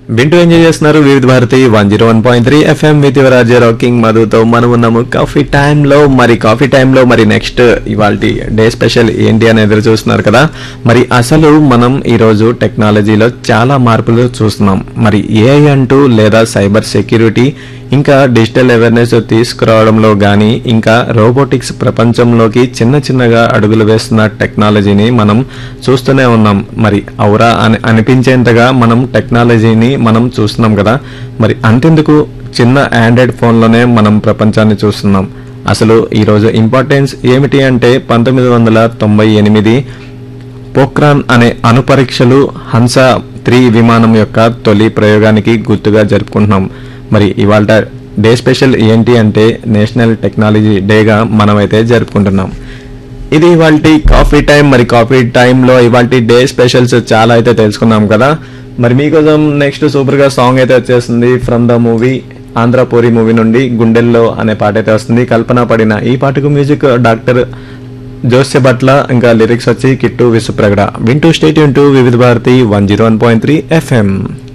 వింటూ ఎంజాయ్ చేస్తున్నారు Vividh Bharati one zero one point three FM with your RJ rocking మధుతో మనం ఉన్నాము కాఫీ టైంలో మరి కాఫీ టైంలో మరి నెక్స్ట్ ఇవాళ డే స్పెషల్ ఏంటి అని ఎదురు చూస్తున్నారు కదా మరి అసలు మనం ఈరోజు టెక్నాలజీలో చాలా మార్పులు చూస్తున్నాం మరి ఏఐ అంటూ లేదా సైబర్ సెక్యూరిటీ ఇంకా డిజిటల్ అవేర్నెస్ తీసుకురావడంలో కానీ ఇంకా రోబోటిక్స్ ప్రపంచంలోకి చిన్న చిన్నగా అడుగులు వేస్తున్న టెక్నాలజీని మనం చూస్తూనే ఉన్నాం మరి అవురా అని అనిపించేంతగా మనం టెక్నాలజీని మనం చూస్తున్నాం కదా మరి అంతెందుకు చిన్న ఆండ్రాయిడ్ ఫోన్లోనే మనం ప్రపంచాన్ని చూస్తున్నాం అసలు ఈరోజు ఇంపార్టెన్స్ ఏమిటి అంటే పంతొమ్మిది వందల తొంభై ఎనిమిది పోఖ్రాన్ అనే అణు పరీక్షలు హంస త్రీ విమానం యొక్క తొలి ప్రయోగానికి గుర్తుగా జరుపుకుంటున్నాం మరి ఇవాళ డే స్పెషల్ ఏంటి అంటే నేషనల్ టెక్నాలజీ డేగా మనమైతే జరుపుకుంటున్నాం ఇది ఇవాళ కాఫీ టైం మరి కాఫీ టైంలో ఇవాళ డే స్పెషల్స్ చాలా అయితే తెలుసుకున్నాం కదా మరి మీకోసం నెక్స్ట్ సూపర్ గా సాంగ్ అయితే వచ్చేస్తుంది from the movie Andhrapuri movie నుండి గుండెల్లో అనే పాట అయితే వస్తుంది కల్పన పడిన ఈ పాటకు మ్యూజిక్ డాక్టర్ జోస్య భట్ల ఇంకా లిరిక్స్ వచ్చి కిట్టు విసుప్రగడ వింటూ stay tuned to Vividh Bharati one zero one point three FM